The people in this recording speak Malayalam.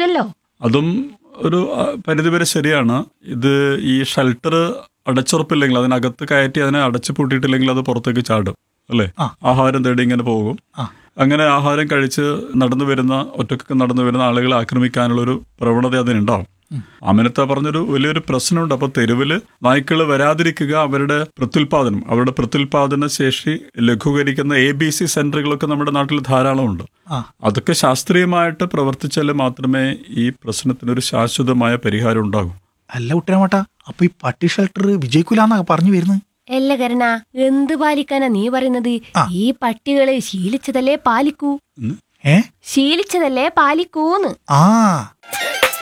പറ്റൂലല്ലോ അതും ഒരു ആ, പരിധിവരെ ശരിയാണ് ഇത് ഈ ഷെൽട്ടർ അടച്ചുറപ്പില്ലെങ്കിൽ അതിനകത്ത് കയറ്റി അതിനെ അടച്ചു പൂട്ടിയിട്ടില്ലെങ്കിൽ അത് പുറത്തേക്ക് ചാടും അല്ലേ ആ. ആഹാരം തേടി ഇങ്ങനെ പോകും ആ. അങ്ങനെ ആഹാരം കഴിച്ച് നടന്നു വരുന്ന ഒറ്റക്ക് നടന്നു വരുന്ന ആളുകളെ ആക്രമിക്കാനുള്ള ഒരു പ്രവണത അതിനുണ്ടാവും അമിനത്ത പറഞ്ഞൊരു വലിയൊരു പ്രശ്നമുണ്ട് അപ്പൊ തെരുവില് നായ്ക്കൾ വരാതിരിക്കുക അവരുടെ പ്രത്യുൽപാദനം അവരുടെ പ്രത്യുൽപാദന ശേഷി ലഘൂകരിക്കുന്ന എ ബി സി സെന്ററുകളൊക്കെ നമ്മുടെ നാട്ടിൽ ധാരാളമുണ്ട് ആ അതൊക്കെ ശാസ്ത്രീയമായിട്ട് പ്രവർത്തിച്ചാൽ മാത്രമേ ഈ പ്രശ്നത്തിനൊരു ശാശ്വതമായ പരിഹാരം ഉണ്ടാകൂ അല്ല കുട്ടരാമട്ട അപ്പൊ ഈ പട്ടി ഷെൽട്ടർ വിജയിക്കൂലെന്നാ പറഞ്ഞു വരുന്നത് അല്ല കരണ എന്ത് പാലിക്കാനാ നീ പറയുന്നത് ആ. ഈ പട്ടികള് ശീലിച്ചതല്ലേ പാലിക്കൂ ഏ ശീലിച്ചതല്ലേ പാലിക്കൂന്ന് ആ